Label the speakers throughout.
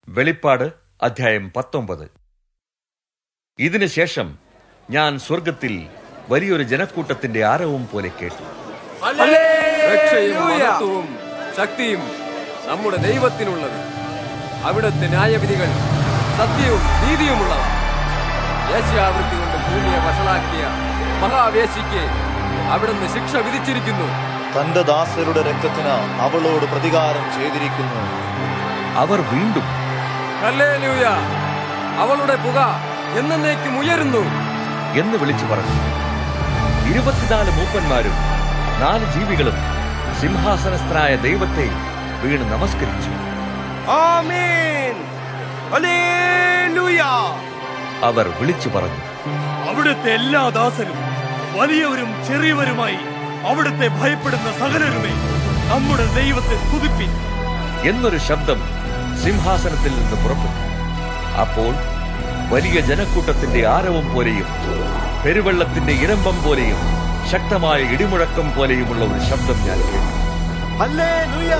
Speaker 1: വെളിപ്പാട് അധ്യായം പത്തൊമ്പത് ഇതിനുശേഷം ഞാൻ സ്വർഗത്തിൽ വലിയൊരു ജനക്കൂട്ടത്തിന്റെ ആരവം പോലെ കേട്ടു
Speaker 2: രക്ഷയും മഹത്വവും ശക്തിയും നമ്മുടെ ദൈവത്തിനുള്ളത് അവിടുത്തെ ന്യായവിധികൾ സത്യവും നീതിയുമുള്ളവ യേശാവൃത്തി കൊണ്ട് ഭൂമിയെ വഷളാക്കിയ മഹാവേശിക്ക് അവിടുന്ന് ശിക്ഷ വിധിച്ചിരിക്കുന്നു
Speaker 3: തന്റെ ദാസരുടെ രക്തത്തിന് അവളോട് പ്രതികാരം ചെയ്തിരിക്കുന്നു
Speaker 1: അവർ വീണ്ടും
Speaker 2: ഹല്ലേലൂയ അവളുടെ പുക എന്നേക്കും ഉയരുന്നു
Speaker 1: എന്ന് വിളിച്ചു പറഞ്ഞു ഇരുപത്തിനാല് മൂപ്പന്മാരും നാല് ജീവികളും സിംഹാസനസ്ഥനായ ദൈവത്തെ വീണ് നമസ്കരിച്ചു
Speaker 4: ആമേൻ ഹല്ലേലൂയ
Speaker 1: അവർ വിളിച്ചു പറഞ്ഞു
Speaker 4: അവിടുത്തെ എല്ലാ ദാസരും വലിയവരും ചെറിയവരുമായി അവിടുത്തെ ഭയപ്പെടുന്ന സകലരുമേ നമ്മുടെ ദൈവത്തെ സ്തുതിപ്പിൻ
Speaker 1: എന്നൊരു ശബ്ദം സിംഹാസനത്തിൽ നിന്ന് പുറപ്പെട്ടു അപ്പോൾ വലിയ ജനക്കൂട്ടത്തിന്റെ ആരവം പോലെയും പെരുവെള്ളത്തിന്റെ ഇരമ്പം പോലെയും ശക്തമായ ഇടിമുഴക്കം പോലെയുമുള്ള ഒരു ശബ്ദം ഞാൻ കേട്ടു
Speaker 5: ഹല്ലേലൂയ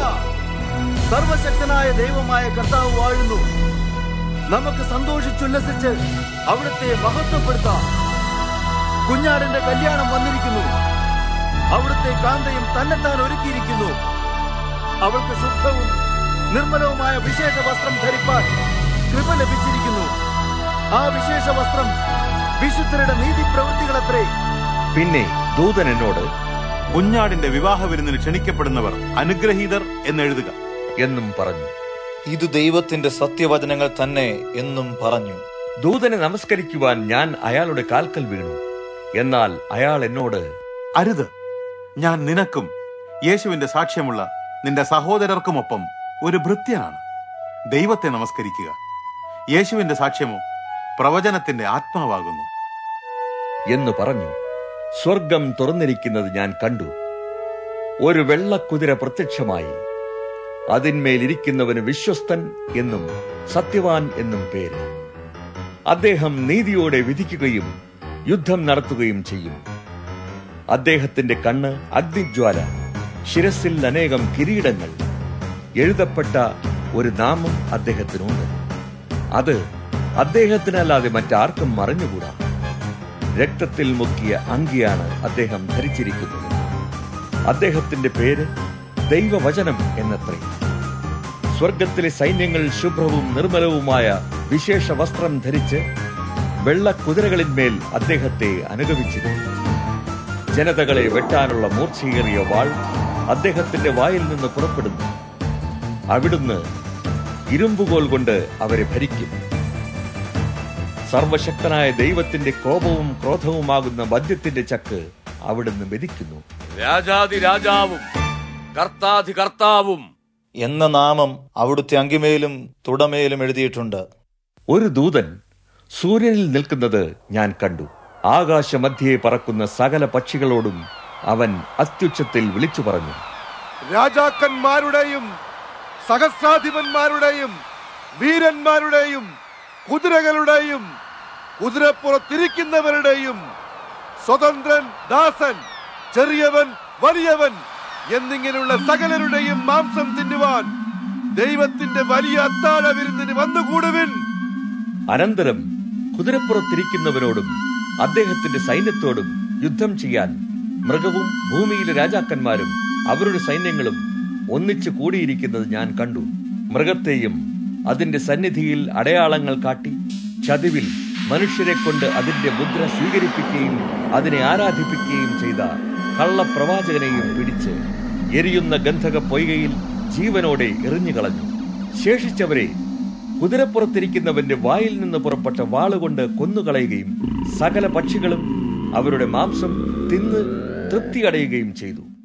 Speaker 5: സർവശക്തനായ ദൈവമായ കർത്താവ് വാഴുന്നു നമുക്ക് സന്തോഷിച്ചുല്ലസിച്ച് അവിടുത്തെ മഹത്വപ്പെടുത്താം കുഞ്ഞാടിന്റെ കല്യാണം വന്നിരിക്കുന്നു അവിടുത്തെ കാന്തയും തന്നെത്താൻ ഒരുക്കിയിരിക്കുന്നു അവൾക്ക് ശുദ്ധവും നിർമ്മലവുമായ വിശേഷ വസ്ത്രം ധരിപ്പാൻ കൃപ ലഭിച്ചിരിക്കുന്നു ആ വിശേഷ വസ്ത്രം വിശുദ്ധരുടെ നീതി പ്രവൃത്തികളത്രേ
Speaker 1: പിന്നെ ദൂതൻ എന്നോട്
Speaker 6: കുഞ്ഞാടിന്റെ വിവാഹ വിരുന്നിന് ക്ഷണിക്കപ്പെടുന്നവർ അനുഗ്രഹീതർ എന്നെഴുതുക
Speaker 1: എന്നും പറഞ്ഞു
Speaker 3: ഇത് ദൈവത്തിന്റെ സത്യവചനങ്ങൾ തന്നെ എന്നും പറഞ്ഞു
Speaker 1: ദൂതനെ നമസ്കരിക്കുവാൻ ഞാൻ അയാളുടെ കാൽക്കൽ വീണു എന്നാൽ അയാൾ എന്നോട്
Speaker 6: അരുത് ഞാൻ നിനക്കും യേശുവിന്റെ സാക്ഷ്യമുള്ള നിന്റെ സഹോദരർക്കുമൊപ്പം ഒരു ഭൃത്യനാണ് ദൈവത്തെ നമസ്കരിക്കുക യേശുവിന്റെ സാക്ഷ്യമോ പ്രവചനത്തിന്റെ ആത്മാവാകുന്നു
Speaker 1: എന്ന് പറഞ്ഞു സ്വർഗം തുറന്നിരിക്കുന്നത് ഞാൻ കണ്ടു ഒരു വെള്ളക്കുതിര പ്രത്യക്ഷമായി അതിന്മേലിരിക്കുന്നവന് വിശ്വസ്തൻ എന്നും സത്യവാൻ എന്നും പേര് അദ്ദേഹം നീതിയോടെ വിധിക്കുകയും യുദ്ധം നടത്തുകയും ചെയ്യും അദ്ദേഹത്തിന്റെ കണ്ണ് അഗ്നിജ്വാല ശിരസിൽ അനേകം കിരീടങ്ങൾ എഴുതപ്പെട്ട ഒരു നാമം അദ്ദേഹത്തിനുണ്ട് അത് അദ്ദേഹത്തിനല്ലാതെ മറ്റാർക്കും മറിഞ്ഞുകൂടാ രക്തത്തിൽ മുക്കിയ അങ്കിയാണ് അദ്ദേഹം ധരിച്ചിരിക്കുന്നത് അദ്ദേഹത്തിന്റെ പേര് ദൈവവചനം എന്നത്രേ സ്വർഗത്തിലെ സൈന്യങ്ങൾ ശുഭ്രവും നിർമ്മലവുമായ വിശേഷ വസ്ത്രം ധരിച്ച് വെള്ളക്കുതിരകളിന്മേൽ അദ്ദേഹത്തെ അനുഗമിച്ചിരുന്നു ജനതകളെ വെട്ടാനുള്ള മൂർച്ചയേറിയ വാൾ അദ്ദേഹത്തിന്റെ വായിൽ നിന്ന് പുറപ്പെടുന്നു അവിടുന്ന് ഇരുമ്പുകോൽ കൊണ്ട് അവരെ ഭരിക്കും സർവശക്തനായ ദൈവത്തിന്റെ കോപവും ക്രോധവുമാകുന്ന മദ്യത്തിന്റെ ചക്ക് അവിടുന്ന് മെതിക്കുന്നു
Speaker 2: രാജാതി രാജാവും കർത്താധി കർത്താവും
Speaker 3: എന്ന നാമം അവിടുത്തെ അങ്കിമേലും തുടമേലും എഴുതിയിട്ടുണ്ട്
Speaker 1: ഒരു ദൂതൻ സൂര്യനിൽ നിൽക്കുന്നത് ഞാൻ കണ്ടു ആകാശമധ്യേ പറക്കുന്ന സകല പക്ഷികളോടും അവൻ അത്യുച്ചത്തിൽ വിളിച്ചു പറഞ്ഞു
Speaker 7: രാജാക്കന്മാരുടെയും സഹസ്രാധിപന്മാരുടെയും വീരന്മാരുടെയും കുതിരകളുടെയും കുതിരപ്പുറത്തിരിക്കുന്നവരുടെയും സ്വതന്ത്രൻ ദാസൻ ചെറിയവൻ വലിയവൻ എന്നിങ്ങനെയുള്ള സകലരുടെയും മാംസം തിന്നുവാൻ ദൈവത്തിന്റെ വലിയ അത്താഴ വിരുന്നിന് വന്നുകൂടുവിൻ
Speaker 1: അനന്തരം കുതിരപ്പുറത്തിരിക്കുന്നവരോടും അദ്ദേഹത്തിന്റെ സൈന്യത്തോടും യുദ്ധം ചെയ്യാൻ മൃഗവും ഭൂമിയിലെ രാജാക്കന്മാരും അവരുടെ സൈന്യങ്ങളും ഒന്നിച്ചു കൂടിയിരിക്കുന്നത് ഞാൻ കണ്ടു മൃഗത്തെയും അതിന്റെ സന്നിധിയിൽ അടയാളങ്ങൾ കാട്ടി ചതിവിൽ മനുഷ്യരെ കൊണ്ട് അതിന്റെ മുദ്ര സ്വീകരിപ്പിക്കുകയും അതിനെ ആരാധിപ്പിക്കുകയും ചെയ്ത കള്ളപ്രവാചകനെയും പിടിച്ച് എരിയുന്ന ഗന്ധക പൊയ്കയിൽ ജീവനോടെ എറിഞ്ഞുകളഞ്ഞു ശേഷിച്ചവരെ കുതിരപ്പുറത്തിരിക്കുന്നവന്റെ വായിൽ നിന്ന് പുറപ്പെട്ട വാളുകൊണ്ട് കൊന്നുകളയുകയും സകല പക്ഷികളും അവരുടെ മാംസം തിന്ന് തൃപ്തിയടയുകയും ചെയ്തു